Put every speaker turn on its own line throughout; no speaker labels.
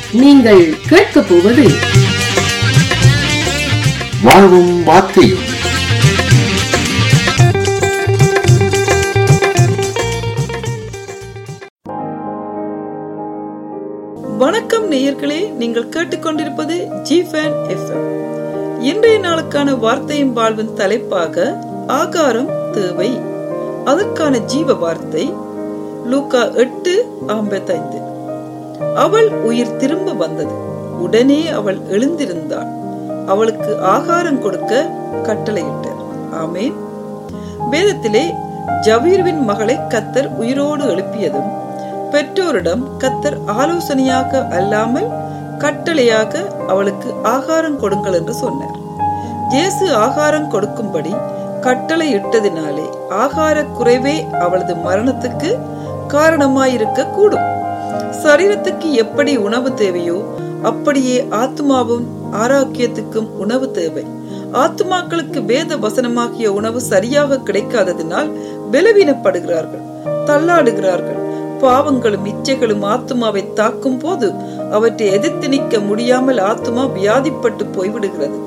நீங்கள் கேட்கப் போவது
வாழ்வும் வார்த்தையும்
வணக்கம் நேயர்களே நீங்கள் கேட்டுக்கொண்டிருப்பது ஜி ஃபேன் எஃப்எம் இன்றைய நாளுக்கான வார்த்தையும் வாழ்வின் தலைப்பாக ஆகாரம் தேவை அதற்கான ஜீவ வார்த்தை லூக்கா எட்டு ஐம்பத்தைந்து அவள் உயிர் திரும்ப வந்தது உடனே அவள் எழுந்திருந்தாள் அவளுக்கு ஆகாரம் கொடுக்க கட்டளையிட்டார் ஆமேன் வேதத்திலே ஜவீர்வின் மகளை கத்தர் உயிரோடு எழுப்பியதும் பெற்றோரிடம் கத்தர் ஆலோசனையாக அல்லாமல் கட்டளையாக அவளுக்கு ஆகாரம் கொடுங்கள் என்று சொன்னார் இயேசு ஆகாரம் கொடுக்கும்படி கட்டளை இட்டதினாலே ஆகார குறைவே அவளது மரணத்துக்கு காரணமாயிருக்க கூடும் சரீரத்துக்கு எப்படி உணவு தேவையோ அப்படியே ஆத்மாவும் ஆரோக்கியத்துக்கும் உணவு தேவை ஆத்மாக்களுக்கு வேத வசனமாகிய உணவு சரியாக கிடைக்காததினால் பலவீனப்படுகிறார்கள் தள்ளாடுகிறார்கள் பாவங்களும் இச்சைகளும் ஆத்மாவை தாக்கும் போது அவற்றை எதிர்த்து நிற்க முடியாமல் ஆத்மா வியாதிப்பட்டு போய்விடுகிறது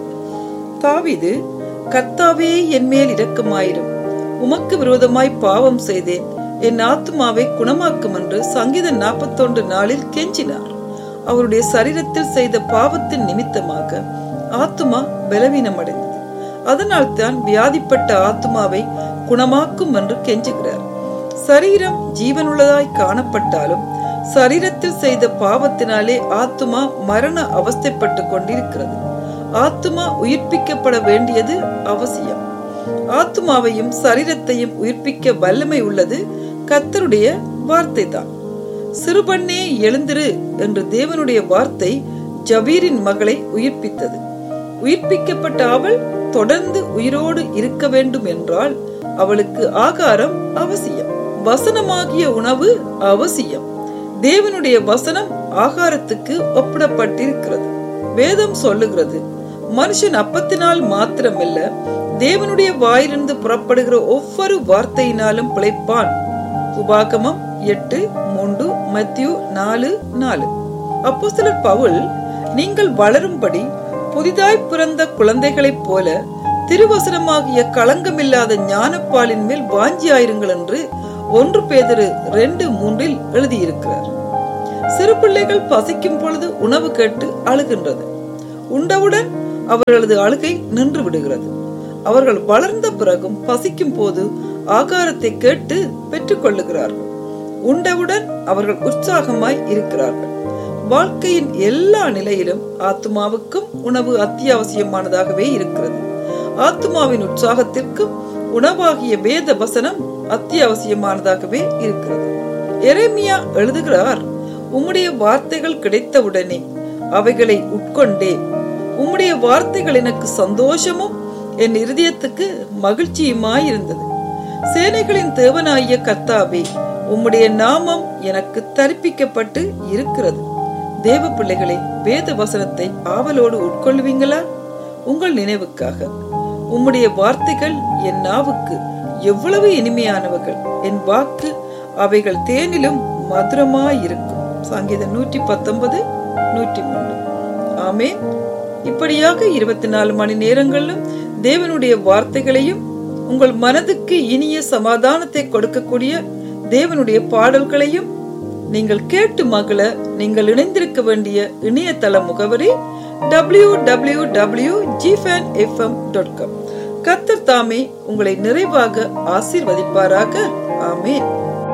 தாவிது கர்த்தாவே என் மேல் இரக்கமாயிரும் உமக்கு விரோதமாய் பாவம் செய்தேன் என் ஆத்மாவை குணமாக்கும் என்று சங்கீதம் நாற்பத்தொன்று நாளில் கெஞ்சினார் அவருடைய சரீரத்தில் செய்த பாவத்தின் நிமித்தமாக ஆத்மா பலவீனமடைந்தது அதனால் தான் வியாதிப்பட்ட ஆத்மாவை குணமாக்கும் என்று கெஞ்சுகிறார் சரீரம் ஜீவனுள்ளதாய் காணப்பட்டாலும் சரீரத்தில் செய்த பாவத்தினாலே ஆத்மா மரண அவஸ்தைப்பட்டு கொண்டிருக்கிறது ஆத்மா உயிர்ப்பிக்கப்பட வேண்டியது அவசியம் ஆத்மாவையும் சரீரத்தையும் உயிர்ப்பிக்க வல்லமை உள்ளது கத்தருடைய வார்த்தை தான் சிறுபண்ணே எழுந்திரு என்று தேவனுடைய வார்த்தை ஜபீரின் மகளை உயிர்ப்பித்தது உயிர்ப்பிக்கப்பட்ட அவள் தொடர்ந்து உயிரோடு இருக்க வேண்டும் என்றால் அவளுக்கு ஆகாரம் அவசியம் வசனமாகிய உணவு அவசியம் தேவனுடைய வசனம் ஆகாரத்துக்கு ஒப்பிடப்பட்டிருக்கிறது வேதம் சொல்லுகிறது மனுஷன் அப்பத்தினால் மாத்திரமல்ல தேவனுடைய வாயிலிருந்து புறப்படுகிற ஒவ்வொரு வார்த்தையினாலும் பிழைப்பான் உபாகமம் எட்டு மூன்று மத்தியு நாலு நாலு அப்போ சிலர் பவுல் நீங்கள் வளரும்படி புதிதாய் பிறந்த குழந்தைகளைப் போல திருவசனமாகிய களங்கமில்லாத ஞானப்பாலின் மேல் வாஞ்சியாயிருங்கள் என்று ஒன்று பேதரு ரெண்டு மூன்றில் எழுதியிருக்கிறார் சிறு பிள்ளைகள் பசிக்கும் பொழுது உணவு கேட்டு அழுகின்றது உண்டவுடன் அவர்களது அழுகை நின்று விடுகிறது அவர்கள் வளர்ந்த பிறகும் பசிக்கும் போது ஆகாரத்தை கேட்டு பெற்றுக் கொள்ளுகிறார்கள் உண்டவுடன் அவர்கள் உற்சாகமாய் இருக்கிறார்கள் வாழ்க்கையின் எல்லா நிலையிலும் ஆத்மாவுக்கும் உணவு அத்தியாவசியமானதாகவே இருக்கிறது ஆத்மாவின் உற்சாகத்திற்கும் உணவாகிய வேத வசனம் அத்தியாவசியமானதாகவே இருக்கிறது எரேமியா எழுதுகிறார் உம்முடைய வார்த்தைகள் கிடைத்தவுடனே அவைகளை உட்கொண்டே உம்முடைய வார்த்தைகள் எனக்கு சந்தோஷமும் என் இருதயத்துக்கு மகிழ்ச்சியுமாயிருந்தது சேனைகளின் தேவனாகிய கர்த்தாவே உம்முடைய நாமம் எனக்கு தரிப்பிக்கப்பட்டு இருக்கிறது தேவ பிள்ளைகளே வேத வசனத்தை ஆவலோடு உட்கொள்வீங்களா உங்கள் நினைவுக்காக உம்முடைய வார்த்தைகள் என் நாவுக்கு எவ்வளவு இனிமையானவர்கள் என் வாக்கு அவைகள் தேனிலும் மதுரமாயிருக்கும் சங்கீதம் நூற்றி பத்தொன்பது நூற்றி மூன்று ஆமே இப்படியாக இருபத்தி நாலு மணி நேரங்களிலும் தேவனுடைய வார்த்தைகளையும் உங்கள் மனதுக்கு இனிய சமாதானத்தை கொடுக்கக்கூடிய தேவனுடைய பாடல்களையும் நீங்கள் கேட்டு மகள நீங்கள் இணைந்திருக்க வேண்டிய இணையதள முகவரி W W W jifan FM dot com Qatar தாமே உங்களை நிறைவாக ஆசீர்வதிப்பாராக ஆமேன்